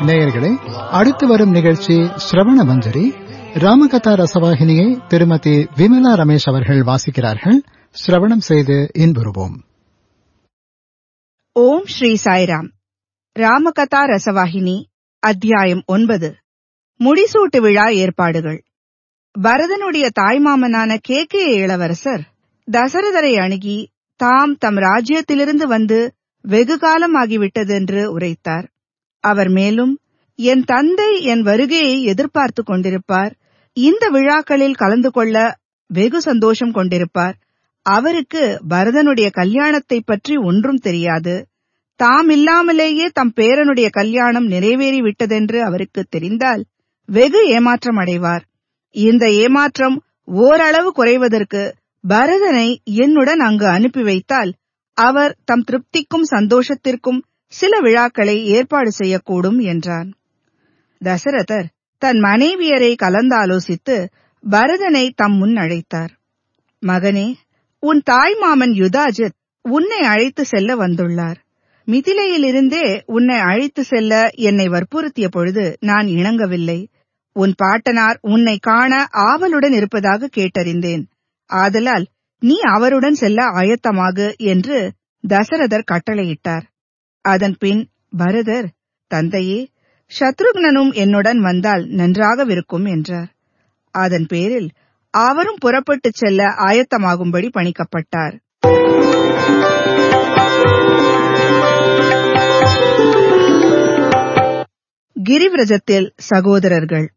நேயர்களே அடுத்து வரும் நிகழ்ச்சி சிரவண மஞ்சரி ராமகதா ரசவாகினியை திருமதி விமலா ரமேஷ் அவர்கள் வாசிக்கிறார்கள் சிரவணம் செய்து இன்புறுவோம் ஓம் ஸ்ரீ சாய்ராம் ராமகதா ரசவாகினி அத்தியாயம் ஒன்பது முடிசூட்டு விழா ஏற்பாடுகள் பரதனுடைய தாய்மாமனான கே கே இளவரசர் தசரதரை அணுகி தாம் தம் ராஜ்யத்திலிருந்து வந்து வெகு காலமாகிவிட்டதென்று உரைத்தார் அவர் மேலும் என் தந்தை என் வருகையை எதிர்பார்த்துக் கொண்டிருப்பார் இந்த விழாக்களில் கலந்து கொள்ள வெகு சந்தோஷம் கொண்டிருப்பார் அவருக்கு பரதனுடைய கல்யாணத்தை பற்றி ஒன்றும் தெரியாது தாம் இல்லாமலேயே தம் பேரனுடைய கல்யாணம் நிறைவேறி விட்டதென்று அவருக்கு தெரிந்தால் வெகு ஏமாற்றம் அடைவார் இந்த ஏமாற்றம் ஓரளவு குறைவதற்கு பரதனை என்னுடன் அங்கு அனுப்பி வைத்தால் அவர் தம் திருப்திக்கும் சந்தோஷத்திற்கும் சில விழாக்களை ஏற்பாடு செய்யக்கூடும் என்றான் தசரதர் தன் மனைவியரை கலந்தாலோசித்து பரதனை தம் முன் அழைத்தார் மகனே உன் தாய்மாமன் யுதாஜித் உன்னை அழைத்து செல்ல வந்துள்ளார் மிதிலையிலிருந்தே உன்னை அழைத்து செல்ல என்னை வற்புறுத்திய பொழுது நான் இணங்கவில்லை உன் பாட்டனார் உன்னை காண ஆவலுடன் இருப்பதாக கேட்டறிந்தேன் ஆதலால் நீ அவருடன் செல்ல ஆயத்தமாகு என்று தசரதர் கட்டளையிட்டார் அதன் பின் பரதர் தந்தையே சத்ருக்னனும் என்னுடன் வந்தால் நன்றாகவிருக்கும் என்றார் அதன் பேரில் அவரும் புறப்பட்டுச் செல்ல ஆயத்தமாகும்படி பணிக்கப்பட்டார் கிரிவிரஜத்தில் சகோதரர்கள்